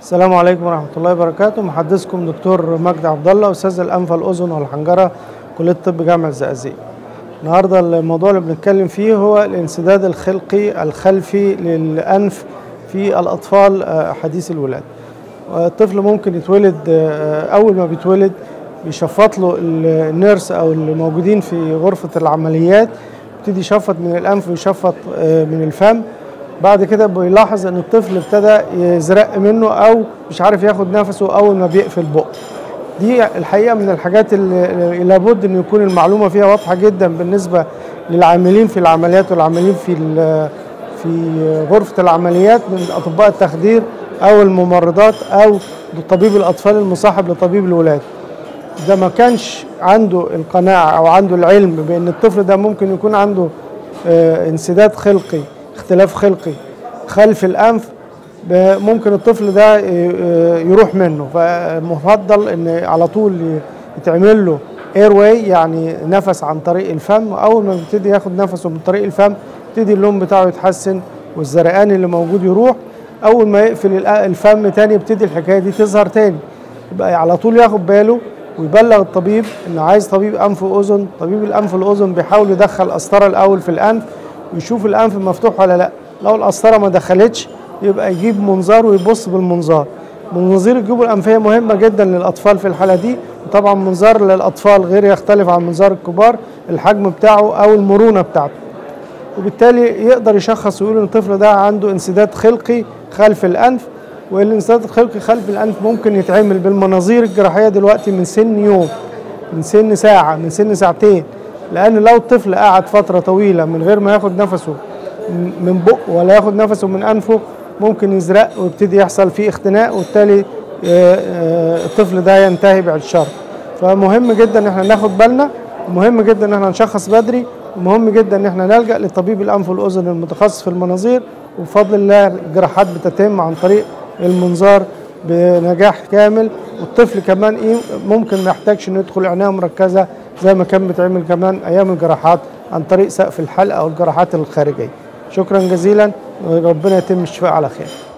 السلام عليكم ورحمة الله وبركاته محدثكم دكتور مجدي عبد الله أستاذ الأنف والأذن والحنجرة كلية طب جامعة الزقازيق. النهارده الموضوع اللي بنتكلم فيه هو الانسداد الخلقي الخلفي للأنف في الأطفال آه، حديث الولادة. الطفل ممكن يتولد آه، أول ما بيتولد بيشفط له النيرس أو الموجودين في غرفة العمليات يبتدي يشفط من الأنف ويشفط آه، من الفم بعد كده بيلاحظ ان الطفل ابتدى يزرق منه او مش عارف ياخد نفسه اول ما بيقفل بقه دي الحقيقه من الحاجات اللي لابد ان يكون المعلومه فيها واضحه جدا بالنسبه للعاملين في العمليات والعاملين في في غرفه العمليات من اطباء التخدير او الممرضات او طبيب الاطفال المصاحب لطبيب الولاده ده ما كانش عنده القناعه او عنده العلم بان الطفل ده ممكن يكون عنده آه، انسداد خلقي اختلاف خلقي خلف الانف ممكن الطفل ده يروح منه فمفضل ان على طول يتعمل له اير واي يعني نفس عن طريق الفم اول ما بيبتدي ياخد نفسه من طريق الفم يبتدي اللون بتاعه يتحسن والزرقان اللي موجود يروح اول ما يقفل الفم تاني يبتدي الحكايه دي تظهر تاني يبقى على طول ياخد باله ويبلغ الطبيب ان عايز طبيب انف واذن طبيب الانف والاذن بيحاول يدخل قسطره الاول في الانف ويشوف الانف مفتوح ولا لا لو القسطره ما دخلتش يبقى يجيب منظار ويبص بالمنظار مناظير الجيوب الانفيه مهمه جدا للاطفال في الحاله دي وطبعا منظار للاطفال غير يختلف عن منظار الكبار الحجم بتاعه او المرونه بتاعته وبالتالي يقدر يشخص ويقول ان الطفل ده عنده انسداد خلقي خلف الانف والانسداد الخلقي خلف الانف ممكن يتعمل بالمناظير الجراحيه دلوقتي من سن يوم من سن ساعه من سن ساعتين لان لو الطفل قعد فتره طويله من غير ما ياخد نفسه من بقه ولا ياخد نفسه من انفه ممكن يزرق ويبتدي يحصل فيه اختناق وبالتالي الطفل ده ينتهي بعد الشر فمهم جدا ان احنا ناخد بالنا ومهم جدا ان احنا نشخص بدري ومهم جدا ان احنا نلجا لطبيب الانف والاذن المتخصص في المناظير وبفضل الله الجراحات بتتم عن طريق المنظار بنجاح كامل والطفل كمان ايه ممكن ما يحتاجش انه يدخل عنايه مركزه زي ما كان بيتعمل كمان ايام الجراحات عن طريق سقف الحلق او الجراحات الخارجيه شكرا جزيلا وربنا يتم الشفاء على خير